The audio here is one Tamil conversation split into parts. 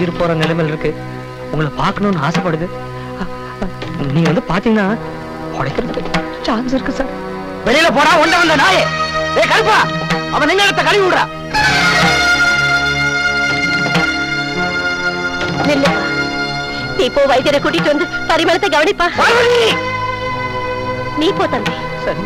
உயிர் போற நிலைமையில இருக்கு உங்களை பார்க்கணும்னு ஆசைப்படுது அ, அ, நீங்க வந்து பாத்தீங்கன்னா உடைக்கிறதுக்கு சான்ஸ் இருக்கு சார் வெளியில போடா ஒண்ட வந்த நாயே ஏய் கருப்பா அவன் நீங்க எடுத்த கழுவி விடுறா நில்லு நீ போ வைத்தியரை கூட்டிட்டு வந்து பரிமளத்தை கவனிப்பா பார்வதி நீ போ தம்பி சரி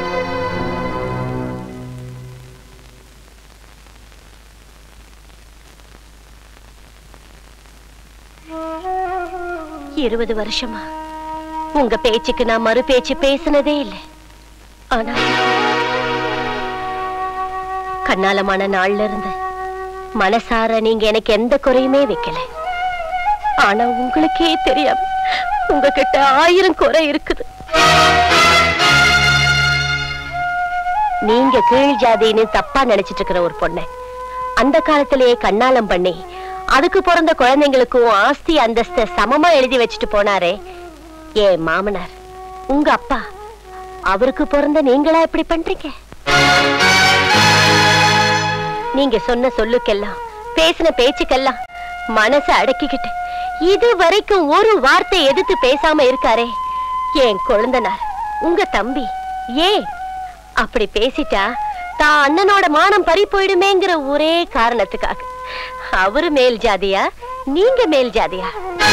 இருபது வருஷமா உங்க பேச்சுக்கு நான் மறு பேச்சு பேசினதே இல்லை ஆனா கண்ணாலமான நாள்ல இருந்து மனசார நீங்க எனக்கு எந்த குறையுமே வைக்கல ஆனா உங்களுக்கே தெரியாம உங்ககிட்ட ஆயிரம் குறை இருக்குது நீங்க கீழ் ஜாதின்னு தப்பா நினைச்சிட்டு இருக்கிற ஒரு பொண்ணை அந்த காலத்திலேயே கண்ணாலம் பண்ணி அதுக்கு பிறந்த குழந்தைங்களுக்கும் ஆஸ்தி அந்தஸ்த சமமா எழுதி வச்சுட்டு போனாரே ஏ மாமனார் உங்க அப்பா அவருக்கு பிறந்த நீங்களா இப்படி பண்றீங்க நீங்க சொன்ன சொல்லுக்கெல்லாம் பேசின பேச்சுக்கெல்லாம் மனசை அடக்கிக்கிட்டு இது வரைக்கும் ஒரு வார்த்தை எதிர்த்து பேசாம இருக்காரே என் குழந்தனார் உங்க தம்பி ஏன் அப்படி பேசிட்டா தான் அண்ணனோட மானம் பறி போயிடுமேங்கிற ஒரே காரணத்துக்காக அவரு மேல் ஜாதியா நீங்க மேல் ஜாதியா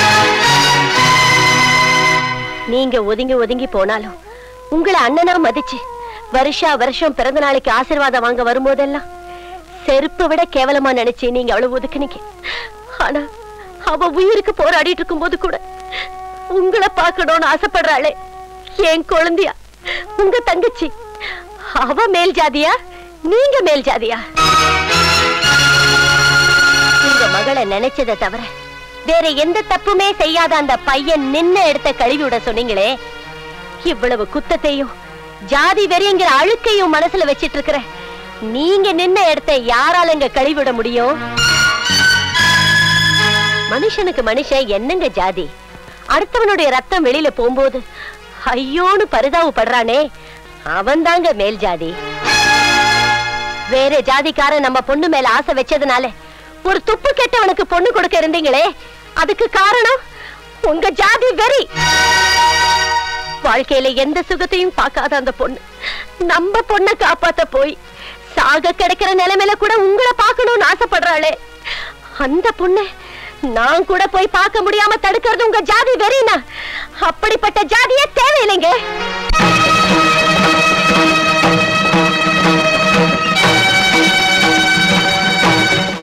நீங்க ஒதுங்கி ஒதுங்கி போனாலும் உங்களை அண்ணனா மதிச்சு வருஷா வருஷம் பிறந்த நாளைக்கு ஆசீர்வாதம் வாங்க வரும்போதெல்லாம் செருப்பு விட கேவலமா நினைச்சு நீங்க அவ்வளவு ஒதுக்குனீங்க ஆனா அவ உயிருக்கு போராடிட்டு இருக்கும்போது கூட உங்களை பார்க்கணும்னு ஆசைப்படுறாளே என் குழந்தையா உங்க தங்கச்சி அவ மேல் ஜாதியா நீங்க மேல் ஜாதியா உங்க மகளை நினைச்சதை தவிர வேற எந்த தப்புமே செய்யாத அந்த பையன் நின்ன இடத்த கழுவி விட சொன்னீங்களே இவ்வளவு குத்தத்தையும் ஜாதி வெறிங்கிற அழுக்கையும் மனசுல வச்சிட்டு இருக்கிற நீங்க நின்ன இடத்த யாரால இங்க கழுவி விட முடியும் மனுஷனுக்கு மனுஷன் என்னங்க ஜாதி அடுத்தவனுடைய ரத்தம் வெளியில போகும்போது ஐயோன்னு பரிதாவு படுறானே அவன் தாங்க மேல் ஜாதி வேற ஜாதிக்காரன் நம்ம பொண்ணு மேல ஆசை வச்சதுனால ஒரு துப்பு கெட்டவனுக்கு பொண்ணு கொடுக்க இருந்தீங்களே அதுக்கு காரணம் உங்க ஜாதி வெறி வாழ்க்கையில எந்த சுகத்தையும் பார்க்காத அந்த பொண்ணு நம்ம பொண்ணை காப்பாத்த போய் சாக கிடைக்கிற நிலைமையில கூட உங்களை பார்க்கணும்னு ஆசைப்படுறாளே அந்த பொண்ணு நான் கூட போய் பார்க்க முடியாம தடுக்கிறது உங்க ஜாதி வெறினா அப்படிப்பட்ட ஜாதியே தேவையில்லைங்க